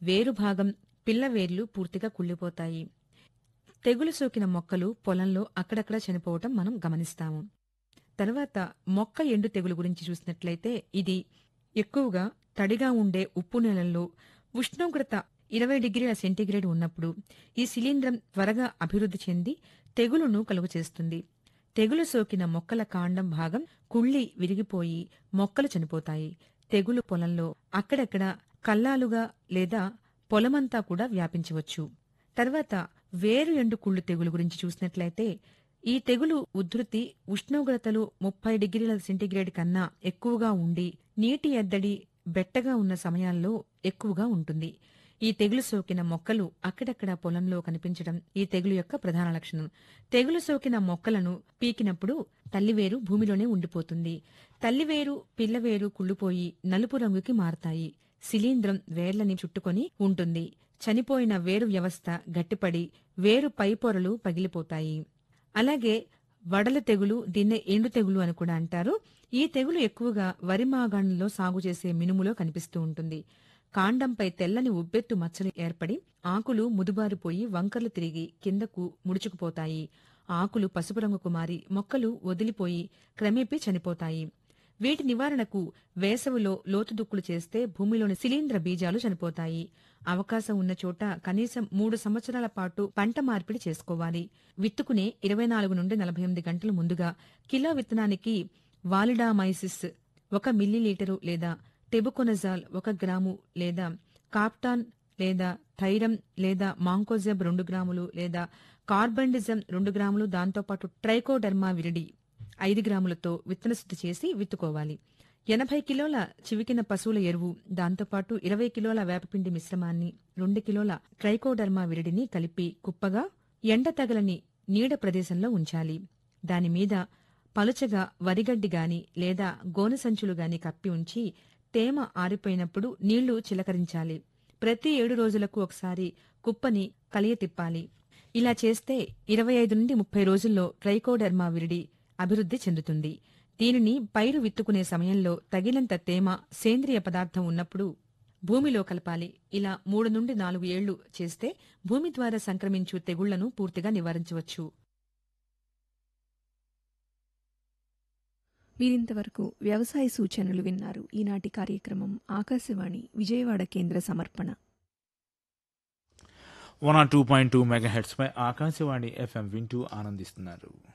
వేరు భాగం పిల్ల వేర్లు పూర్తిగా కుళ్ళిపోతాయి తెగులు సోకిన మొక్కలు పొలంలో అక్కడక్కడ చనిపోవటం మనం గమనిస్తాము తర్వాత మొక్క ఎండు తెగులు గురించి చూసినట్లయితే ఇది ఎక్కువగా తడిగా ఉండే ఉప్పు నెలల్లో ఉష్ణోగ్రత ఇరవై డిగ్రీల సెంటీగ్రేడ్ ఉన్నప్పుడు ఈ శిలీంధ్రం త్వరగా అభివృద్ధి చెంది తెగులును కలుగచేస్తుంది తెగులు సోకిన మొక్కల కాండం భాగం కుళ్ళి విరిగిపోయి మొక్కలు చనిపోతాయి తెగులు పొలంలో అక్కడక్కడ కల్లాలుగా లేదా పొలమంతా కూడా వ్యాపించవచ్చు తర్వాత వేరు ఎండు కుళ్ళు తెగులు గురించి చూసినట్లయితే ఈ తెగులు ఉధృతి ఉష్ణోగ్రతలు ముప్పై డిగ్రీల సెంటీగ్రేడ్ కన్నా ఎక్కువగా ఉండి నీటి ఎద్దడి బెట్టగా ఉన్న సమయాల్లో ఎక్కువగా ఉంటుంది ఈ తెగులు సోకిన మొక్కలు అక్కడక్కడ పొలంలో కనిపించడం ఈ తెగులు యొక్క ప్రధాన లక్షణం తెగులు సోకిన మొక్కలను పీకినప్పుడు తల్లివేరు భూమిలోనే ఉండిపోతుంది తల్లివేరు పిల్లవేరు కుళ్ళిపోయి నలుపు రంగుకి మారతాయి శిలీంధ్రం వేర్లని చుట్టుకొని ఉంటుంది చనిపోయిన వేరు వ్యవస్థ గట్టిపడి వేరు పైపొరలు పగిలిపోతాయి అలాగే వడల తెగులు దీన్నే ఎండు తెగులు అని కూడా అంటారు ఈ తెగులు ఎక్కువగా వరి మాగాణుల్లో సాగు చేసే మినుములో కనిపిస్తూ ఉంటుంది కాండంపై తెల్లని ఉబ్బెత్తు మచ్చలు ఏర్పడి ఆకులు ముదుబారిపోయి వంకర్లు తిరిగి కిందకు ముడుచుకుపోతాయి ఆకులు పసుపు రంగుకు మారి మొక్కలు వదిలిపోయి క్రమేపీ చనిపోతాయి వీటి నివారణకు వేసవిలో లోతు దుక్కులు చేస్తే భూమిలోని శిలీంద్ర బీజాలు చనిపోతాయి అవకాశం ఉన్న చోట కనీసం మూడు సంవత్సరాల పాటు పంట మార్పిడి చేసుకోవాలి విత్తుకునే ఇరవై నాలుగు నుండి నలభై ఎనిమిది గంటల ముందుగా కిలో విత్తనానికి వాలిడామైసిస్ ఒక మిల్లీలీటరు లేదా టెబుకొనజాల్ ఒక గ్రాము లేదా కాప్టాన్ లేదా థైరమ్ లేదా మాంకోజెబ్ రెండు గ్రాములు లేదా కార్బండిజం రెండు గ్రాములు దాంతోపాటు ట్రైకోడర్మా విరిడి ఐదు గ్రాములతో విత్తన శుద్ధి చేసి విత్తుకోవాలి ఎనభై కిలోల చివికిన పశువుల ఎరువు దాంతోపాటు ఇరవై కిలోల వేపపిండి మిశ్రమాన్ని రెండు కిలోల ట్రైకోడర్మా విరిడిని కలిపి కుప్పగా ఎండ తగలని నీడ ప్రదేశంలో ఉంచాలి దానిమీద పలుచగా వరిగడ్డి గాని లేదా గోనె సంచులు గాని కప్పి ఉంచి తేమ ఆరిపోయినప్పుడు నీళ్లు చిలకరించాలి ప్రతి ఏడు రోజులకు ఒకసారి కుప్పని కలియ తిప్పాలి ఇలా చేస్తే ఇరవై ఐదు నుండి ముప్పై రోజుల్లో ట్రైకోడర్మా విరిడి అభివృద్ధి చెందుతుంది దీనిని పైరు విత్తుకునే సమయంలో తగినంత తేమ సేంద్రియ పదార్థం ఉన్నప్పుడు భూమిలో కలపాలి ఇలా మూడు నుండి నాలుగు ఏళ్లు చేస్తే భూమి ద్వారా సంక్రమించు తెగుళ్లను పూర్తిగా నివారించవచ్చు మీరింతవరకు వ్యవసాయ సూచనలు విన్నారు ఈనాటి కార్యక్రమం ఆకాశవాణి విజయవాడ కేంద్ర సమర్పణ one R two point two mega hertz పై ఆకాశవాణి ఎఫ్ఎం వింటూ ఆనందిస్తున్నారు